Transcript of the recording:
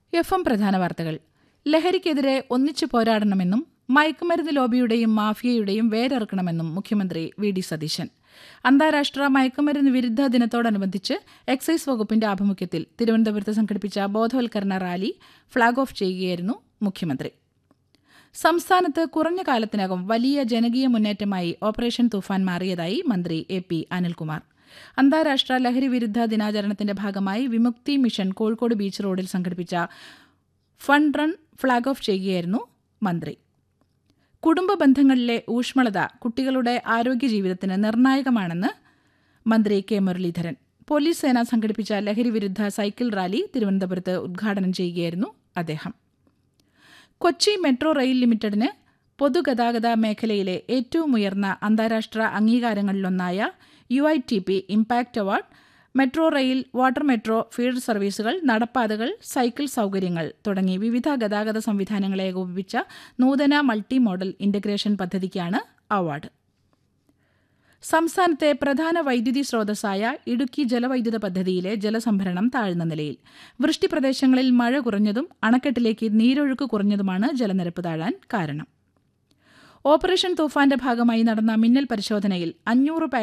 F M പ്രധാന വാർത്തകൾ ലഹരിക്കെതിരെ ഒന്നിച്ചു പോരാടണമെന്നും മയക്കുമരുന്ന് ലോബിയുടെയും മാഫിയയുടെയും വേരറുക്കണമെന്നും മുഖ്യമന്ത്രി വി ഡി സതീശൻ അന്താരാഷ്ട്ര മയക്കുമരുന്ന് വിരുദ്ധ ദിനത്തോടനുബന്ധിച്ച് എക്സൈസ് വകുപ്പിന്റെ ആഭിമുഖ്യത്തിൽ തിരുവനന്തപുരത്ത് സംഘടിപ്പിച്ച ബോധവൽക്കരണ റാലി ഫ്ളാഗ് ഓഫ് ചെയ്യുകയായിരുന്നു മുഖ്യമന്ത്രി സംസ്ഥാനത്ത് കുറഞ്ഞ കാലത്തിനകം വലിയ ജനകീയ മുന്നേറ്റമായി ഓപ്പറേഷൻ തൂഫാൻ മാറിയതായി മന്ത്രി എ പി അനിൽകുമാർ അന്താരാഷ്ട്ര ലഹരി വിരുദ്ധ ദിനാചരണത്തിന്റെ ഭാഗമായി വിമുക്തി മിഷൻ കോഴിക്കോട് ബീച്ച് റോഡിൽ സംഘടിപ്പിച്ച ഫണ്ട് റൺ ഫ്ളാഗ് ഓഫ് ചെയ്യുകയായിരുന്നു മന്ത്രി കുടുംബ ബന്ധങ്ങളിലെ ഊഷ്മളത കുട്ടികളുടെ ആരോഗ്യ ജീവിതത്തിന് നിർണായകമാണെന്ന് മന്ത്രി കെ മുരളീധരൻ പോലീസ് സേന സംഘടിപ്പിച്ച ലഹരി വിരുദ്ധ സൈക്കിൾ റാലി തിരുവനന്തപുരത്ത് ഉദ്ഘാടനം ചെയ്യുകയായിരുന്നു അദ്ദേഹം കൊച്ചി മെട്രോ റെയിൽ ലിമിറ്റഡിന് പൊതുഗതാഗത മേഖലയിലെ ഏറ്റവും ഉയർന്ന അന്താരാഷ്ട്ര അംഗീകാരങ്ങളിലൊന്നായ U I T P impact award metro rail water metro field സർവീസുകൾ നടപ്പാതകൾ സൈക്കിൾ സൗകര്യങ്ങൾ തുടങ്ങി വിവിധ ഗതാഗത സംവിധാനങ്ങളെ ഏകോപിപ്പിച്ച നൂതന മൾട്ടി മോഡൽ ഇന്റഗ്രേഷൻ പദ്ധതിക്കാണ് അവാർഡ് സംസ്ഥാനത്തെ പ്രധാന വൈദ്യുതി സ്രോതസ്സായ ഇടുക്കി ജലവൈദ്യുത പദ്ധതിയിലെ ജലസംഭരണം താഴ്ന്ന നിലയിൽ വൃഷ്ടിപ്രദേശങ്ങളിൽ മഴ കുറഞ്ഞതും അണക്കെട്ടിലേക്ക് നീരൊഴുക്ക് കുറഞ്ഞതുമാണ് ജലനിരപ്പ് താഴാൻ കാരണം ഓപ്പറേഷൻ തൂഫാന്റെ ഭാഗമായി നടന്ന മിന്നൽ പരിശോധനയിൽ അഞ്ഞൂറ്